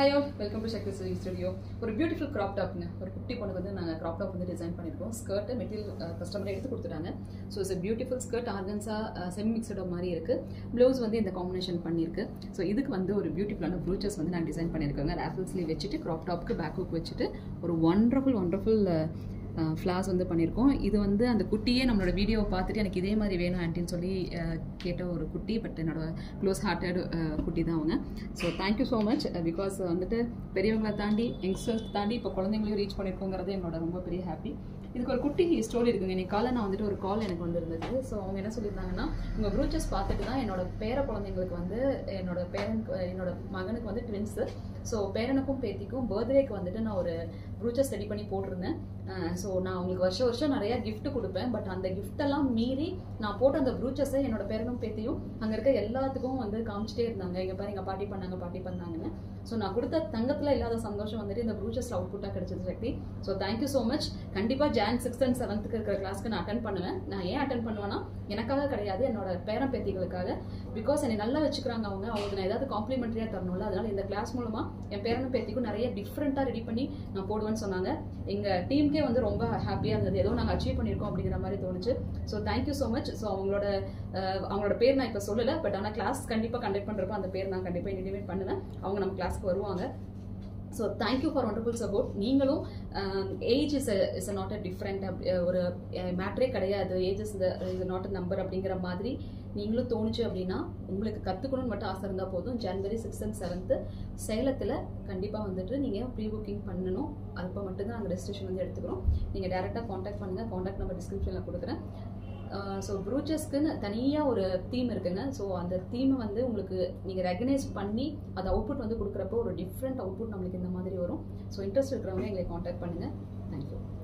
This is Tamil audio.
hi all welcome to Shakthi C V studio ஒரு பியூட்டிஃபுல் கிராப் டாப்ங்க ஒரு குட்டி பொண்ணுக்கு வந்து நாங்கள் கிராப் டாப் வந்து டிசைன் பண்ணியிருக்கோம் ஸ்கர்ட்டு மெட்டீரியல் கஸ்டமரே எடுத்து கொடுத்துட்டாங்க so it's beautiful skirt organza semi mikado மாதிரி இருக்குது ப்ளவுஸ் வந்து இந்த காம்பினேஷன் பண்ணியிருக்கு ஸோ இதுக்கு வந்து ஒரு பியூட்டிஃபுல்லான ப்ரூச்சஸ் வந்து நான் டிசைன் பண்ணியிருக்கேங்க ரேஃபிள் ஸ்லீவ் வச்சுட்டு கிராப் டாப்க்கு பேக் ஹுக் வச்சுட்டு ஒரு ஒண்டர்ஃபுல் ஒண்டர்ஃபுல் ஃப்ளாஸ் வந்து பண்ணியிருக்கோம் இது வந்து அந்த குட்டியே நம்மளோட வீடியோவை பார்த்துட்டு எனக்கு இதே மாதிரி வேணும் ஆன்ட்டின்னு சொல்லி அஹ், கேட்ட ஒரு குட்டி பட் என்னோட க்ளோஸ் ஹார்ட்டட் குட்டி தான் அவங்க so thank you so much because வந்துட்டு பெரியவங்களை தாண்டி யங்ஸ்டர்ஸ் தாண்டி இப்போ குழந்தைங்களையும் ரீச் பண்ணியிருக்கோங்கிறது என்னோட ரொம்ப பெரிய ஹாப்பி இதுக்கு ஒரு குட்டி ஸ்டோரி இருக்குங்க இன்னைக்கு காலை நான் வந்துட்டு ஒரு கால் எனக்கு வந்திருந்தது ஸோ அவங்க என்ன சொல்லியிருந்தாங்கன்னா உங்கள் ப்ரூச்சஸ் பார்த்துட்டு தான் என்னோட பேர குழந்தைங்களுக்கு வந்து என்னோட பேரனுக்கு என்னோட மகனுக்கு வந்து ட்வின்ஸு ஸோ பேரனுக்கும் பேத்திக்கும் பர்த்டேக்கு வந்துட்டு நான் ஒரு ப்ரூச்சஸ் ரெடி பண்ணி போட்டிருந்தேன் ஸோ நான் அவங்களுக்கு வருஷம் வருஷம் நிறைய gift கொடுப்பேன் பட் அந்த gift எல்லாம் மீறி நான் போட்ட அந்த ப்ரூச்சஸை என்னோட பேரனும் பேத்தியும் அங்கே இருக்க எல்லாத்துக்கும் வந்து காமிச்சிட்டே இருந்தாங்க எங்கள் பாரு எங்கள் பாட்டி பண்ணாங்க பாட்டி பண்ணாங்கன்னு ஸோ நான் கொடுத்த தங்கத்தில் இல்லாத சந்தோஷம் வந்துட்டு இந்த ப்ரூச்சஸில் அவுட்புட்டாக கிடைச்சது Shakthi so thank you so much கண்டிப்பாக ஜான் சிக்ஸ்த் அண்ட் செவன்த்துக்கு இருக்கிற கிளாஸ்க்கு நான் அட்டன் பண்ணுவேன் நான் ஏன் அட்டன் பண்ணுவேன்னா எனக்காக கிடையாது என்னோட பேரன் பேத்திகளுக்காக பிகாஸ் என்னை நல்லா வச்சுக்கிறாங்க அவங்க அவங்களுக்கு நான் ஏதாவது காம்ப்ளிமெண்ட்ரியாக தரணும்ல அதனால இந்த கிளாஸ் மூலமாக என் பேரனும் பேத்திக்கும் நிறைய டிஃப்ரெண்ட்டாக ரெடி பண்ணி நான் போடுவேன்னு சொன்னாங்க எங்கள் டீமுக்கே வந்து ரொம்ப ஹாப்பியாக இருந்தது ஏதோ நாங்கள் அச்சீவ் பண்ணியிருக்கோம் அப்படிங்கிற மாதிரி தோணுச்சு so thank you so much so அவங்களோட அஹ், அவங்களோட பேர் நான் இப்போ சொல்லலை பட் ஆனால் கிளாஸ் கண்டிப்பாக கண்டக்ட் பண்ணுறப்ப அந்த பேர் நான் கண்டிப்பாக இன்டிமேட் பண்ணுவேன் அவங்க நம்ம கிளாஸ்க்கு வருவாங்க so thank you for wonderful support நீங்களும் age is is a not a different ஒரு மேட்ரே கிடையாது age is is not a number அப்படிங்கிற மாதிரி நீங்களும் தோணுச்சு அப்படின்னா உங்களுக்கு கற்றுக்கணும்னு மட்டும் ஆசை இருந்தால் போதும் ஜனவரி சிக்ஸ்த் அண்ட் செவன்த்து சேலத்தில் கண்டிப்பாக வந்துட்டு நீங்கள் ப்ரீ புக்கிங் பண்ணணும் அப்போ மட்டும்தான் நாங்கள் ரெஜிஸ்ட்ரேஷன் வந்து எடுத்துக்கிறோம் நீங்கள் டேரெக்டாக காண்டாக்ட் பண்ணுங்கள் காண்டாக்ட் நம்பர் டிஸ்கிரிப்ஷனில் கொடுக்குறேன் ஸோ ப்ரூச்சஸ்க்குன்னு தனியாக ஒரு தீம் இருக்குங்க ஸோ அந்த தீமை வந்து உங்களுக்கு நீங்கள் ரெகனைஸ் பண்ணி அந்த அவுட்புட் வந்து கொடுக்குறப்போ ஒரு டிஃப்ரெண்ட் அவுட்புட் நம்மளுக்கு இந்த மாதிரி வரும் ஸோ இன்ட்ரெஸ்ட் இருக்கிறவங்க எங்களை காண்டாக்ட் பண்ணுங்கள் தேங்க்யூ